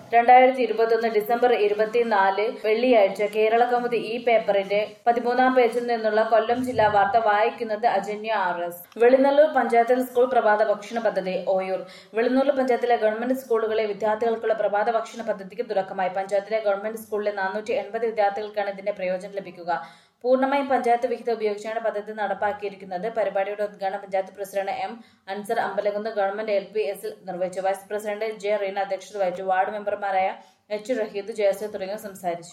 രണ്ടായിരത്തി ഇരുപത്തൊന്ന് ഡിസംബർ ഇരുപത്തിനാല് വെള്ളിയാഴ്ച കേരള കൗമുദി ഈ പേപ്പറിന്റെ പതിമൂന്നാം പേജിൽ നിന്നുള്ള കൊല്ലം ജില്ലാ വാർത്ത വായിക്കുന്നത് അജന്യ ആർ എസ് വെളിനല്ലൂർ പഞ്ചായത്തിൽ സ്കൂൾ പ്രഭാത ഭക്ഷണ പദ്ധതി ഓയൂർ വെളിനല്ലൂർ പഞ്ചായത്തിലെ ഗവൺമെന്റ് സ്കൂളുകളിലെ വിദ്യാർത്ഥികൾക്കുള്ള പ്രഭാത ഭക്ഷണ പദ്ധതിക്ക് തുടക്കമായി പഞ്ചായത്തിലെ ഗവൺമെന്റ് സ്കൂളിലെ നാനൂറ്റി എൺപത് വിദ്യാർത്ഥികൾക്കാണ് ഇതിന്റെ പ്രയോജനം ലഭിക്കുക പൂർണ്ണമായും പഞ്ചായത്ത് വിഹിതം ഉപയോഗിച്ചാണ് പദ്ധതി നടപ്പാക്കിയിരിക്കുന്നത് പരിപാടിയുടെ ഉദ്ഘാടനം panchayat president M Ansar Ambalakunnu government L P എസിൽ നിർവഹിച്ചു വൈസ് പ്രസിഡന്റ് ജെ റീന അധ്യക്ഷത വഹിച്ചു വാർഡ് മെമ്പർമാരായ എച്ച് റഹീദ് ജയസ തുടങ്ങിയവർ സംസാരിച്ചു